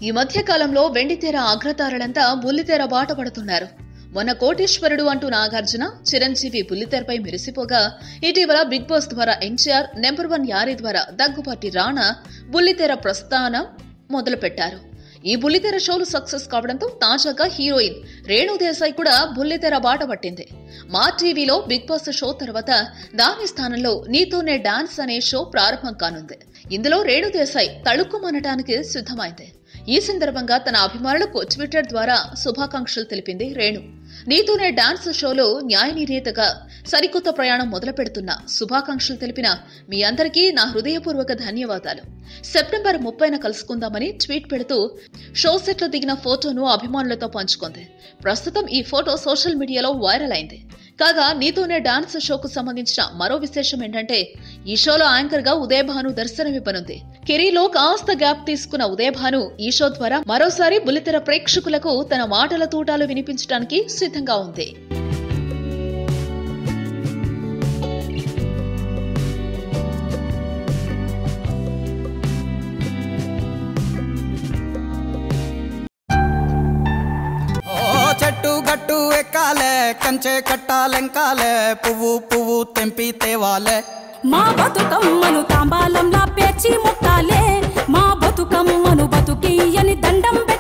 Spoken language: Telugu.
ఈ మధ్య కాలంలో వెండితెర అగ్రతారలంతా బుల్లితెర బాట పడుతున్నారు మొన్న కోటేశ్వరుడు అంటూ నాగార్జున చిరంజీవి బుల్లితెరపై మెరిసిపోగా ఇటీవల బిగ్ బాస్ ద్వారా ఎన్టీఆర్ నెంబర్ వన్ యారీ ద్వారా దగ్గుపాటి రాణా బుల్లితెర ప్రస్థానం మొదలుపెట్టారు ఈ బుల్లితెర షోలు సక్సెస్ కావడంతో తాజాగా హీరోయిన్ రేణు దేశాయ్ కూడా బుల్లితెర బాట పట్టింది మా టీవీలో బిగ్ బాస్ షో తర్వాత దాని స్థానంలో నీతోనే డాన్స్ అనే షో ప్రారంభం కానుంది ఇందులో రేణు దేశాయ్ తళుక్కుమనటానికి సిద్ధమైంది ఈ సందర్భంగా తన అభిమానులకు ట్విట్టర్ ద్వారా శుభాకాంక్షలు తెలిపింది రేణు నీతోనే డాన్స్ షోలో న్యాయ నిర్ణేతగా సరికొత్త ప్రయాణం మొదలు పెడుతున్న శుభాకాంక్షలు తెలిపిన మీ అందరికీ నా హృదయపూర్వక ధన్యవాదాలు సెప్టెంబర్ ముప్పైన కలుసుకుందామని ట్వీట్ పెడుతూ షో సెట్లో దిగిన ఫోటోను అభిమానులతో పంచుకుంది ప్రస్తుతం ఈ ఫోటో సోషల్ మీడియాలో వైరల్ అయింది కాగా నీతోనే డాన్స్ షోకు సంబంధించిన మరో విశేషం ఏంటంటే ఈ షోలో యాంకర్ గా ఉదయభాను దర్శనమివ్వనుంది కెరీలో కాస్త గ్యాప్ తీసుకున్న ఉదయభాను ఈ షో ద్వారా మరోసారి బుల్లితెర ప్రేక్షకులకు తన మాటల తూటాలు వినిపించడానికి సిద్ధంగా ఉంది ఓ చెట్టు గట్టు ఎక్కాలే కంచె కట్టాలెంకాలే పువ్వు పువ్వు తెంపి తేవాలే మా బతుకమ్మను తాంబాలంలా పేర్చి ముట్టాలే మా బతుకమ్మను బతుకియని దండం